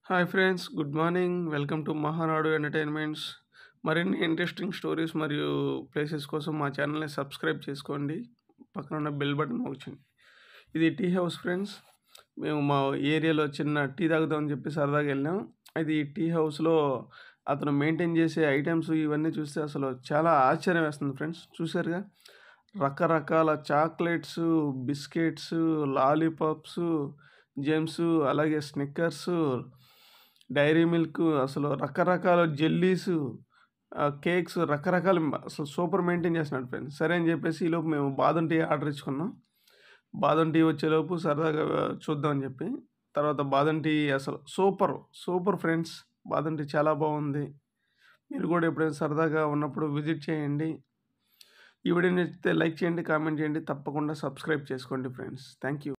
hi friends good morning welcome to Mahanadu entertainments మరిన్ని interesting stories మరియు places కోసం మా ఛానల్ని సబ్స్క్రైబ్ చేసుకోండి పక్కన ఉన్న బెల్ బటన్ వచ్చింది ఇది టీ హౌస్ ఫ్రెండ్స్ మేము మా ఏరియాలో చిన్న టీ తాగుదామని చెప్పి సరదాగా వెళ్ళాం అది ఈ టీ హౌస్లో అతను మెయింటైన్ చేసే ఐటమ్స్ ఇవన్నీ చూస్తే అసలు చాలా ఆశ్చర్యం వేస్తుంది ఫ్రెండ్స్ చూసారుగా రకరకాల చాక్లెట్స్ బిస్కెట్స్ లాలీపాప్స్ జెమ్స్ అలాగే స్నిక్కర్స్ డైరీ మిల్క్ అసలు రకరకాల జెల్లీస్ కేక్స్ రకరకాల అసలు సూపర్ మెయింటైన్ చేస్తున్నాడు ఫ్రెండ్స్ సరే అని చెప్పేసి ఈలోపు మేము బాదం టీ ఆర్డర్ ఇచ్చుకున్నాం బాదం టీ వచ్చేలోపు సరదాగా చూద్దామని చెప్పి తర్వాత బాదం టీ అసలు సూపర్ సూపర్ ఫ్రెండ్స్ బాదం టీ చాలా బాగుంది మీరు కూడా ఎప్పుడైనా సరదాగా ఉన్నప్పుడు విజిట్ చేయండి ఈ వీడియో నచ్చితే లైక్ చేయండి కామెంట్ చేయండి తప్పకుండా సబ్స్క్రైబ్ చేసుకోండి ఫ్రెండ్స్ థ్యాంక్ యూ